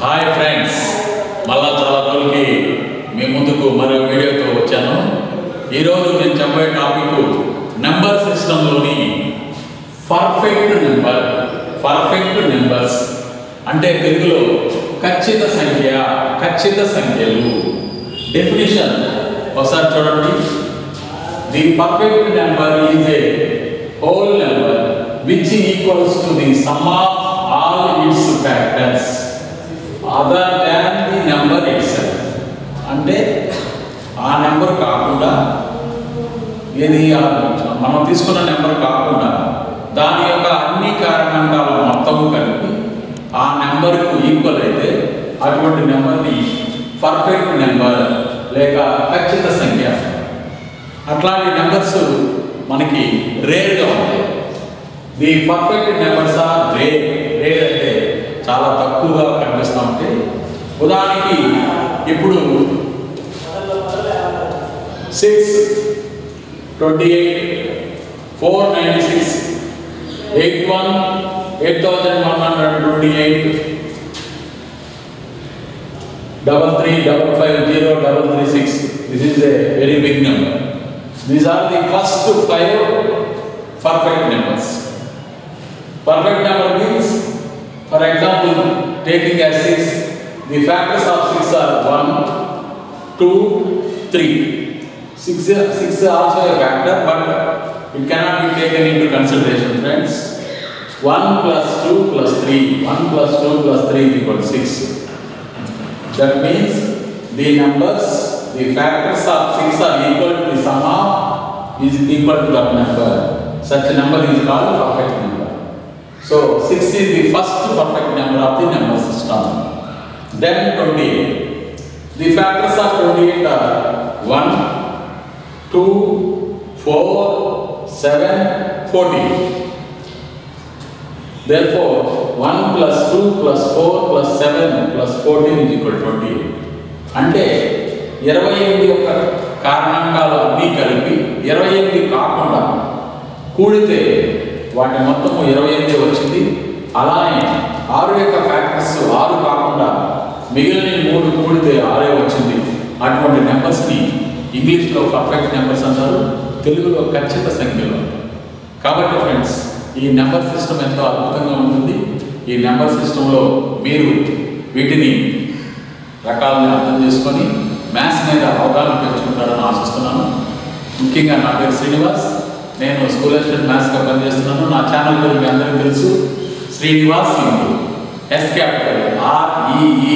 Hi friends మళ్ళా చాలా రోజులకి మీ ముందుకు మరో వీడియోతో వచ్చాను ఈరోజు నేను చెప్పే టాపిక్ నెంబర్ సిస్టంలోని పర్ఫెక్ట్ నెంబర్ పర్ఫెక్ట్ నెంబర్స్ అంటే తెలుగులో ఖచ్చిత సంఖ్య ఖచ్చిత సంఖ్యలు డెఫినిషన్ ఒకసారి చూడండి the perfect number is a whole number which equals to the sum of all its factors other than the number its అంటే ఆ నెంబర్ కాకుండా ఏది ఆ మనం తీసుకున్న నెంబర్ కాకుండా దాని యొక్క అన్ని కారణాంకాల మొత్తము కలిపి ఆ నెంబర్కు ఈక్వల్ అయితే అటువంటి నెంబర్ని పర్ఫెక్ట్ నెంబర్ లేక ఖచ్చిత సంఖ్య అట్లాంటి నెంబర్స్ మనకి రేర్గా ఉంటాయి the perfect numbers are rare rare అంటే చాలా తక్కువగా కనిపిస్తూ ఉంటాయి ఉదాహరణకి ఇప్పుడు six twenty eight four ninety six eight one eight thousand one hundred twenty eight double three, double five, zero, double three, six. This is a very big number. These are the first five perfect numbers. Perfect number means, for example, taking as six, the factors of six are one, two, three. Six, six is also a factor, but it cannot be taken into consideration, friends. One plus two plus three. One plus two plus three is equal to six. That means the numbers, the factors of 6 are equal to the sum of is equal to that number. Such a number is called perfect number. So 6 is the first perfect number of the number system. Then 28. The factors of 28 are 1, 2, 4, 7, 14. Therefore, 1 plus 2 plus 4 plus 7 plus 14 is equal to 28. అంటే ఇరవై ఎనిమిది యొక్క కారణాంకాలు అన్నీ కలిపి ఇరవై ఎనిమిది కాకుండా కూడితే వాటి మొత్తము ఇరవై ఎనిమిది వచ్చింది అలానే ఆరు యొక్క ఫ్యాక్టర్స్ ఆరు కాకుండా మిగిలిన మూడు కూడితే ఆరే వచ్చింది అటువంటి నెంబర్స్ని ఇంగ్లీష్లో పర్ఫెక్ట్ నెంబర్స్ అంటారు తెలుగులో ఖచ్చిత సంఖ్యలు అంటారు కాబట్టి ఫ్రెండ్స్ ఈ నెంబర్ సిస్టమ్ ఎంతో అద్భుతంగా ఉంటుంది ఈ నెంబర్ సిస్టంలో మీరు వీటిని రకాలను అర్థం చేసుకొని మ్యాథ్స్ మీద అవగాహన పెంచుకుంటారని ఆశిస్తున్నాను ముఖ్యంగా నా పేరు శ్రీనివాస్ నేను స్కూల్ అసిస్టెంట్ మ్యాథ్స్గా పనిచేస్తున్నాను నా ఛానల్ పేరు మీ అందరికీ తెలుసు Srinivas simple S capital R E E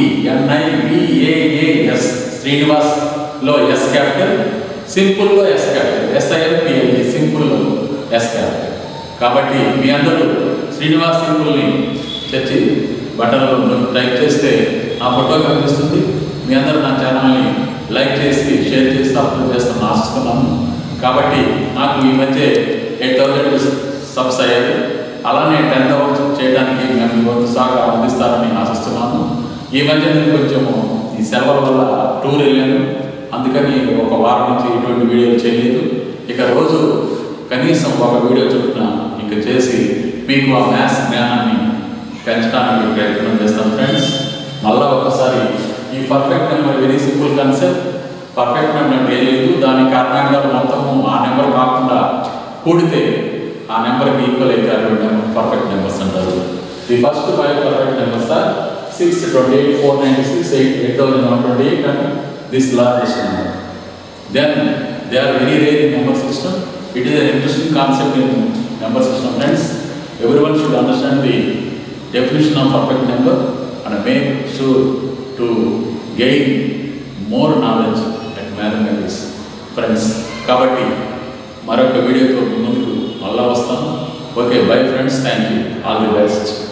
N I V A A S శ్రీనివాస్లో ఎస్ క్యాపిటల్ సింపుల్లో ఎస్ క్యాపిటల్ ఎస్ఐఎల్పిఎల్ఈ సింపుల్లో ఎస్ క్యాపిటల్ కాబట్టి మీ అందరూ శ్రీనివాస్ సింపుల్ని తెచ్చి బటన్లో టైప్ చేస్తే నా ఫోటో కనిపిస్తుంది మీ అందరూ నా ఛానల్ని లైక్ చేసి షేర్ చేసి అప్లోడ్ చేస్తాను ఆశిస్తున్నాను కాబట్టి నాకు ఈ మధ్య ఎయిట్ థౌజండ్ సబ్స్ అయ్యారు అలానే టెన్ థౌసండ్ చేయడానికి మేము వంతు సహకారం అందిస్తారని ఆశిస్తున్నాను ఈ మధ్య నేను కొంచెము ఈ సెలవుల వల్ల టూర్ వెళ్ళాను అందుకని ఒక వారం నుంచి ఇటువంటి వీడియోలు చేయలేదు ఇక రోజు కనీసం ఒక వీడియో చొప్పున ఇంక చేసి మీకు ఆ మ్యాథ్స్ జ్ఞానాన్ని పెంచడానికి ప్రయత్నం చేస్తాను ఫ్రెండ్స్ మళ్ళా ఒకసారి ఈ perfect number very simple concept perfect number అంటే ఏం లేదు దాని కారణంగా మొత్తము ఆ నెంబర్ కాకుండా కూడితే ఆ నెంబర్కి ఈక్వల్ అయితే అటువంటి నెంబర్ పర్ఫెక్ట్ నెంబర్స్ అంటారు the first five perfect numbers are six twenty eight four ninety six eight eight thousand one twenty eight and this largest number then they are very rare in number system it is an interesting concept in number system friends everyone should understand the definition of perfect number and make sure to gain more knowledge at mathematics friends కాబట్టి మరొక వీడియోతో మీ ముందుకు మళ్ళా వస్తాను okay bye friends thank you all the best